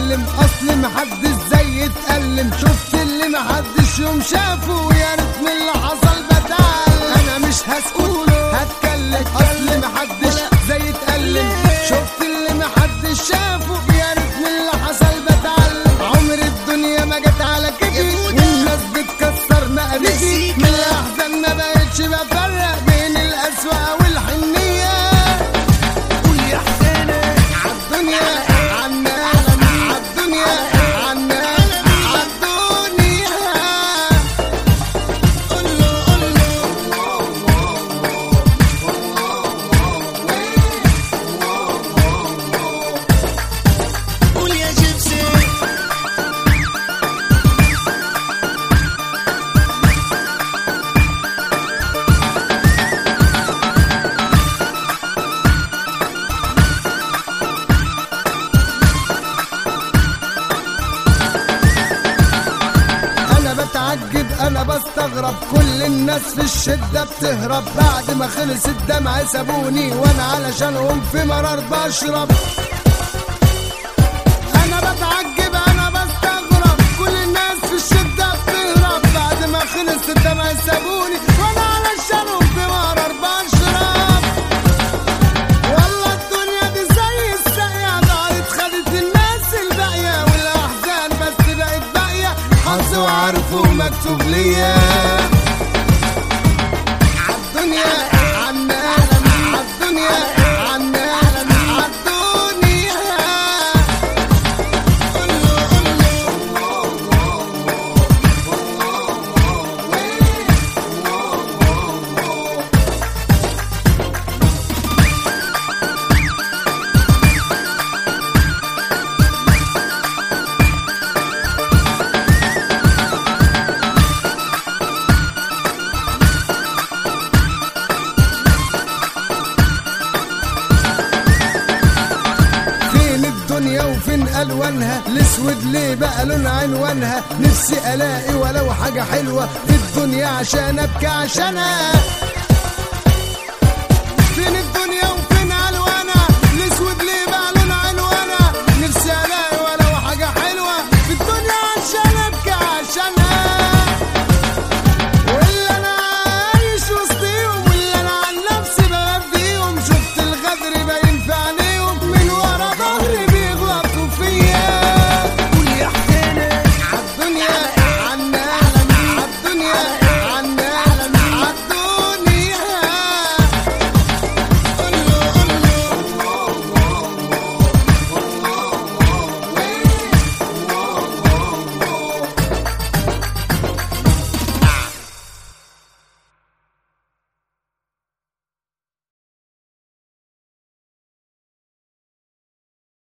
يتكلم اصل محدش زي يتألم شفت اللي محدش يوم شافه يا ريت من اللي حصل بتعلم انا مش هسكت هتكلم اصل محدش زي يتألم شفت اللي محدش شافه يا ريت من اللي حصل بتعلم عمر الدنيا ما جت على كتفي والناس بتكسر مقاديفي من الاحزان ما بقتش بفرق بين الاسوأ والحنيه قول يا حسينة عالدنيا عالناس عالدنيا عالناس عالدنيا قول له قول له قول يا جبسي انا بتعجب انا بستغرب كل الناس في الشدة بتهرب بعد ما خلص الدمع سابوني وانا علشانهم في مرار بشرب انا بتعجب انا بستغرب كل الناس في الشدة بتهرب بعد ما خلص الدمع سابوني وانا علشانهم في مرار بشرب والله الدنيا دي زي الساقية ضاعت خدت الناس الباقية والأحزان بس بقت باقية حظ وعارفه مكتوب ليا عالدنيا عالناس عالدنيا عالناس عالدنيا قول له قول له فين الدنيا وفين الوانها الاسود ليه بقى لون عنوانها نفسي الاقي ولو حاجه حلوه في الدنيا عشان ابكي عشانها